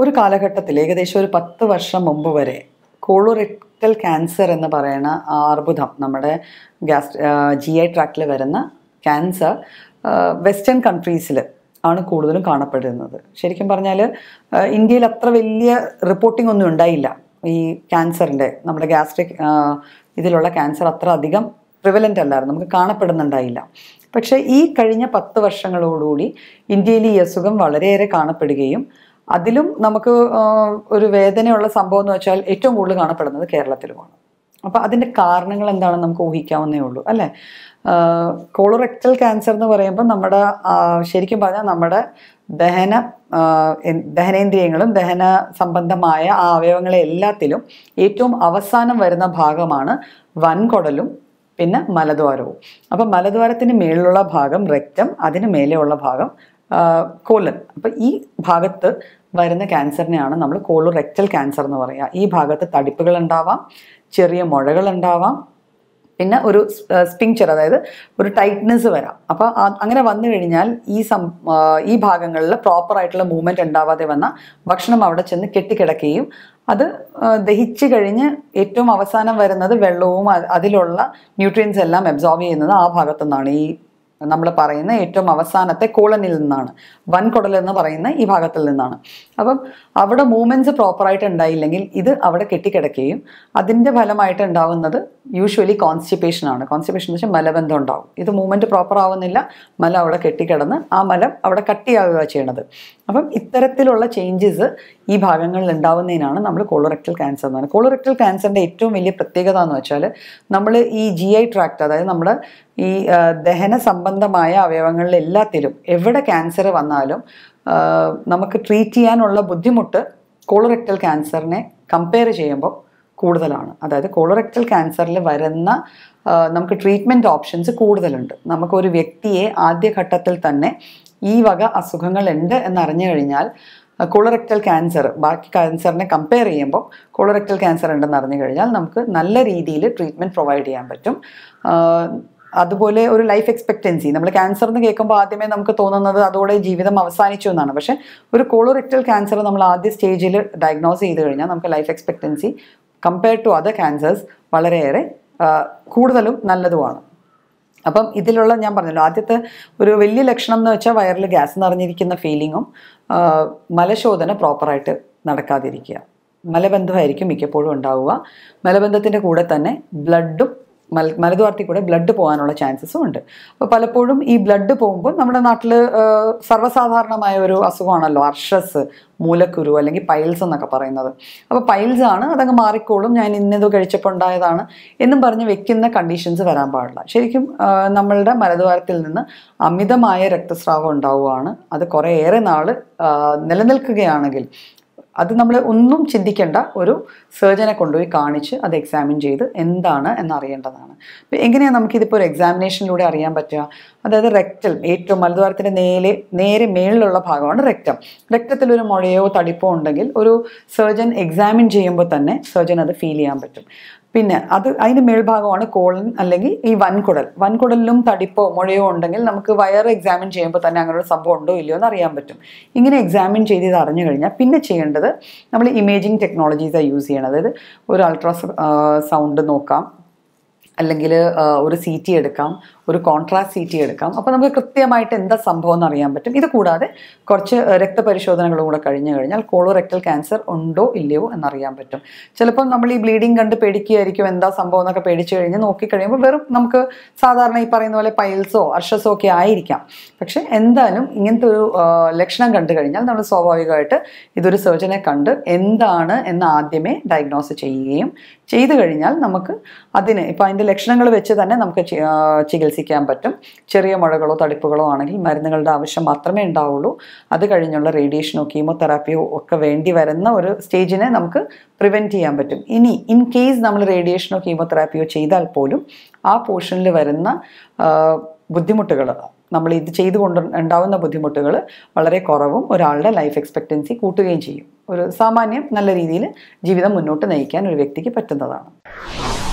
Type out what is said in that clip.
ഒരു കാലഘട്ടത്തിൽ ഏകദേശം ഒരു പത്ത് വർഷം മുമ്പ് വരെ കോളോറെക്ടൽ ക്യാൻസർ എന്ന് പറയുന്ന ആ അർബുദം നമ്മുടെ ഗ്യാസ് ജി ഐ ട്രാക്റ്റിൽ വരുന്ന ക്യാൻസർ വെസ്റ്റേൺ കൺട്രീസിൽ ആണ് കൂടുതലും കാണപ്പെടുന്നത് ശരിക്കും പറഞ്ഞാൽ ഇന്ത്യയിൽ അത്ര വലിയ റിപ്പോർട്ടിംഗ് ഒന്നും ഉണ്ടായില്ല ഈ ക്യാൻസറിൻ്റെ നമ്മുടെ ഗ്യാസ്ട്രിക് ഇതിലുള്ള ക്യാൻസർ അത്ര അധികം പ്രിവലൻ്റ് അല്ലായിരുന്നു നമുക്ക് കാണപ്പെടുന്നുണ്ടായില്ല പക്ഷേ ഈ കഴിഞ്ഞ പത്ത് വർഷങ്ങളോടുകൂടി ഇന്ത്യയിൽ ഈ അസുഖം വളരെയേറെ കാണപ്പെടുകയും അതിലും നമുക്ക് ആ, ഒരു വേദനയുള്ള സംഭവം എന്ന് വെച്ചാൽ ഏറ്റവും കൂടുതൽ കാണപ്പെടുന്നത് കേരളത്തിലുമാണ് അപ്പോൾ അതിൻ്റെ കാരണങ്ങൾ എന്താണെന്ന് നമുക്ക് ഊഹിക്കാവുന്നേ ഉള്ളൂ അല്ലേ കോളറെക്ടൽ ക്യാൻസർ എന്ന് പറയുമ്പോൾ നമ്മുടെ ആ, ശരിക്കും പറഞ്ഞാൽ നമ്മുടെ ദഹന ആ, എൻ- ദഹനേന്ദ്രിയങ്ങളും ദഹന സംബന്ധമായ ആ അവയവങ്ങളെ എല്ലാത്തിലും ഏറ്റവും അവസാനം വരുന്ന ഭാഗമാണ് വൻകുടലും പിന്നെ മലദ്വാരവും അപ്പം മലദ്വാരത്തിന് മേളിലുള്ള ഭാഗം റെക്റ്റം അതിന് മേലെയുള്ള ഭാഗം കോലൻ അപ്പം ഈ ഭാഗത്ത് വരുന്ന ക്യാൻസറിനെയാണ് നമ്മൾ കോളോറെക്ടൽ ക്യാൻസർ എന്ന് പറയുക ഈ ഭാഗത്ത് തടിപ്പുകൾ ഉണ്ടാവാം ചെറിയ മുഴകൾ ഉണ്ടാവാം പിന്നെ ഒരു സ്പിങ്ചർ അതായത് ഒരു ടൈറ്റ്നെസ് വരാം അപ്പോൾ അങ്ങനെ വന്നു കഴിഞ്ഞാൽ ഈ സം ആ, ഈ ഭാഗങ്ങളിൽ പ്രോപ്പർ ആയിട്ടുള്ള മൂവ്മെൻറ്റ് ഉണ്ടാവാതെ വന്ന ഭക്ഷണം അവിടെ ചെന്ന് കെട്ടിക്കിടക്കുകയും അത് ആ, ദഹിച്ച് കഴിഞ്ഞ് ഏറ്റവും അവസാനം വരുന്നത് വെള്ളവും അ- അതിലുള്ള ന്യൂട്രിയൻസ് എല്ലാം അബ്സോർബ് ചെയ്യുന്നത് ആ ഭാഗത്തു നിന്നാണ് ഈ നമ്മൾ പറയുന്ന ഏറ്റവും അവസാനത്തെ കോളനിൽ നിന്നാണ് വൻകുടൽ എന്ന് പറയുന്ന ഈ ഭാഗത്തിൽ നിന്നാണ് അപ്പം അവിടെ മൂവ്മെൻറ്റ്സ് പ്രോപ്പറായിട്ട് ഉണ്ടായില്ലെങ്കിൽ ഇത് അവിടെ കെട്ടിക്കിടക്കുകയും അതിൻ്റെ ഫലമായിട്ട് ഉണ്ടാവുന്നത് യൂഷ്വലി കോൺസ്റ്റിപ്പേഷൻ ആണ് കോൺസ്റ്റിപ്പേഷൻ എന്ന് വെച്ചാൽ മലബന്ധം ഉണ്ടാവും ഇത് മൂവ്മെൻറ്റ് പ്രോപ്പർ ആവുന്നില്ല മല അവിടെ കെട്ടിക്കിടന്ന് ആ മലം അവിടെ കട്ടിയാവുക ചെയ്യണത് അപ്പം ഇത്തരത്തിലുള്ള ചേഞ്ചസ് ഈ ഭാഗങ്ങളിൽ ഉണ്ടാവുന്നതിനാണ് നമ്മൾ കോളറക്ടൽ ക്യാൻസർ എന്ന് പറയുന്നത് കോളറക്ടൽ ക്യാൻസറിൻ്റെ ഏറ്റവും വലിയ പ്രത്യേകത എന്ന് വെച്ചാൽ നമ്മൾ ഈ ജി ഐ ട്രാക്ട് അതായത് നമ്മുടെ ഈ ആ, ദഹന സംബന്ധമായ അവയവങ്ങളിൽ എല്ലാത്തിലും എവിടെ ക്യാൻസർ വന്നാലും ആ, നമുക്ക് ട്രീറ്റ് ചെയ്യാനുള്ള ബുദ്ധിമുട്ട് കോളറക്ടൽ ക്യാൻസറിനെ കമ്പയർ ചെയ്യുമ്പോൾ കൂടുതലാണ് അതായത് കോളറക്ടൽ ക്യാൻസറിൽ വരുന്ന ആ, നമുക്ക് ട്രീറ്റ്മെൻറ്റ് ഓപ്ഷൻസ് കൂടുതലുണ്ട് നമുക്കൊരു വ്യക്തിയെ ആദ്യഘട്ടത്തിൽ തന്നെ ഈ വക അസുഖങ്ങളുണ്ട് എന്നറിഞ്ഞു കഴിഞ്ഞാൽ കോളറക്ടൽ ക്യാൻസർ ബാക്കി ക്യാൻസറിനെ കമ്പയർ ചെയ്യുമ്പോൾ കോളറക്ടൽ ക്യാൻസർ ഉണ്ടെന്ന് അറിഞ്ഞു കഴിഞ്ഞാൽ നമുക്ക് നല്ല രീതിയിൽ ട്രീറ്റ്മെൻറ്റ് പ്രൊവൈഡ് ചെയ്യാൻ പറ്റും ആ, അതുപോലെ ഒരു ലൈഫ് എക്സ്പെക്റ്റൻസി നമ്മൾ ക്യാൻസർ എന്ന് കേൾക്കുമ്പോൾ ആദ്യമേ നമുക്ക് തോന്നുന്നത് അതോടെ ജീവിതം അവസാനിച്ചു എന്നാണ് പക്ഷേ ഒരു കോളോറെക്ടൽ ക്യാൻസർ നമ്മൾ ആദ്യ സ്റ്റേജിൽ ഡയഗ്നോസ് ചെയ്ത് കഴിഞ്ഞാൽ നമുക്ക് life expectancy compare to other cancers വളരെയേറെ ആ, കൂടുതലും നല്ലതുമാണ് അപ്പം ഇതിലുള്ള ഞാൻ പറഞ്ഞല്ലോ ആദ്യത്തെ ഒരു വലിയ ലക്ഷണം എന്ന് വെച്ചാൽ വയറിൽ ഗ്യാസ് നിറഞ്ഞിരിക്കുന്ന ഫീലിങ്ങും മലശോധന പ്രോപ്പറായിട്ട് നടക്കാതിരിക്കുക മലബന്ധമായിരിക്കും മിക്കപ്പോഴും ഉണ്ടാവുക മലബന്ധത്തിൻ്റെ കൂടെ തന്നെ ബ്ലഡും മൽ മലദ്വാരത്തിൽ കൂടെ ബ്ലഡ് പോകാനുള്ള ചാൻസസും ഉണ്ട് അപ്പോൾ പലപ്പോഴും ഈ ബ്ലഡ് പോകുമ്പോൾ നമ്മുടെ നാട്ടിൽ സർവ്വസാധാരണമായ ഒരു അസുഖമാണല്ലോ അർഷസ് മൂലക്കുരു അല്ലെങ്കിൽ പൈൽസ് എന്നൊക്കെ പറയുന്നത് അപ്പോൾ പൈൽസ് ആണ് അതങ്ങ് മാറിക്കോളും ഞാൻ ഇന്നത് കഴിച്ചപ്പോൾ ഉണ്ടായതാണ് എന്നും പറഞ്ഞ് വെക്കുന്ന കണ്ടീഷൻസ് വരാൻ പാടില്ല ശരിക്കും ആ, നമ്മളുടെ മലദ്വാരത്തിൽ നിന്ന് അമിതമായ രക്തസ്രാവം ഉണ്ടാവുകയാണ് അത് കുറേയേറെ നാൾ നിലനിൽക്കുകയാണെങ്കിൽ അത് നമ്മൾ ഒന്നും ചിന്തിക്കേണ്ട ഒരു സർജനെ കൊണ്ടുപോയി കാണിച്ച് അത് എക്സാമിൻ ചെയ്ത് എന്താണ് എന്നറിയേണ്ടതാണ് അപ്പോൾ എങ്ങനെയാണ് നമുക്കിതിപ്പോൾ ഒരു എക്സാമിനേഷനിലൂടെ അറിയാൻ പറ്റുക അതായത് റെക്റ്റൽ ഏറ്റവും മലദ്വാരത്തിൻ്റെ നേരെ നേരെ മേളിലുള്ള ഭാഗമാണ് റെക്റ്റം റെക്റ്റത്തിൽ ഒരു മുഴയോ തടിപ്പോ ഉണ്ടെങ്കിൽ ഒരു സർജൻ എക്സാമിൻ ചെയ്യുമ്പോൾ തന്നെ സർജൻ അത് ഫീൽ ചെയ്യാൻ പറ്റും പിന്നെ അത് അതിന് മേൽഭാഗമാണ് കോളൻ അല്ലെങ്കിൽ ഈ വൻകുടൽ വൻകുടലിലും തടിപ്പോ മുഴയോ ഉണ്ടെങ്കിൽ നമുക്ക് വയർ എക്സാമിൻ ചെയ്യുമ്പോൾ തന്നെ അങ്ങനെ ഒരു സംഭവം ഉണ്ടോ ഇല്ലയോ എന്ന് അറിയാൻ പറ്റും ഇങ്ങനെ എക്സാമിൻ ചെയ്ത് ഇത് അറിഞ്ഞു കഴിഞ്ഞാൽ പിന്നെ ചെയ്യേണ്ടത് നമ്മൾ ഇമേജിംഗ് ടെക്നോളജീസാണ് യൂസ് ചെയ്യണം അതായത് ഒരു അൾട്രാ സൗണ്ട് നോക്കാം അല്ലെങ്കിൽ ഒരു സി ടി എടുക്കാം ഒരു കോൺട്രാസ്റ്റ് സി ടി എടുക്കാം അപ്പോൾ നമുക്ക് കൃത്യമായിട്ട് എന്താ സംഭവം എന്ന് അറിയാൻ പറ്റും ഇത് കൂടാതെ കുറച്ച് രക്തപരിശോധനകളും കൂടെ കഴിഞ്ഞു കഴിഞ്ഞാൽ കോളോറെക്ടൽ ക്യാൻസർ ഉണ്ടോ ഇല്ലയോ എന്നറിയാൻ പറ്റും ചിലപ്പോൾ നമ്മൾ ഈ ബ്ലീഡിങ് കണ്ട് പേടിക്കുകയായിരിക്കും എന്താ സംഭവം എന്നൊക്കെ പേടിച്ചു കഴിഞ്ഞ് നോക്കിക്കഴിയുമ്പോൾ വെറും നമുക്ക് സാധാരണ ഈ പറയുന്ന പോലെ പൈൽസോ അർഷസോ ഒക്കെ ആയിരിക്കാം പക്ഷെ എന്തായാലും ഇങ്ങനത്തെ ഒരു ആ, ലക്ഷണം കണ്ടു കഴിഞ്ഞാൽ നമ്മൾ സ്വാഭാവികമായിട്ട് ഇതൊരു സർജനെ കണ്ട് എന്താണ് എന്ന് ആദ്യമേ ഡയഗ്നോസ് ചെയ്യുകയും ചെയ്തു കഴിഞ്ഞാൽ നമുക്ക് അതിന് ഇപ്പോൾ അതിൻ്റെ ലക്ഷണങ്ങൾ വെച്ച് തന്നെ നമുക്ക് ചി- ആ, ചികിത്സിക്കാൻ പറ്റും ചെറിയ മുഴകളോ തടിപ്പുകളോ ആണെങ്കിൽ മരുന്നുകളുടെ ആവശ്യം മാത്രമേ ഉണ്ടാവുള്ളൂ അത് കഴിഞ്ഞുള്ള റേഡിയേഷനോ കീമോതെറാപ്പിയോ ഒക്കെ വേണ്ടി വരുന്ന ഒരു സ്റ്റേജിനെ നമുക്ക് പ്രിവെൻറ്റ് ചെയ്യാൻ പറ്റും ഇനി ഇൻ കേസ് നമ്മൾ റേഡിയേഷനോ കീമോതെറാപ്പിയോ ചെയ്താൽ പോലും ആ പോർഷനിൽ വരുന്ന ബുദ്ധിമുട്ടുകൾ നമ്മൾ ഇത് ചെയ്തുകൊണ്ട് ഉണ്ടാവുന്ന ബുദ്ധിമുട്ടുകൾ വളരെ കുറവും ഒരാളുടെ ലൈഫ് എക്സ്പെക്റ്റൻസി കൂട്ടുകയും ചെയ്യും ഒരു സാമാന്യം നല്ല രീതിയിൽ ജീവിതം മുന്നോട്ട് നയിക്കാൻ ഒരു വ്യക്തിക്ക് പറ്റുന്നതാണ്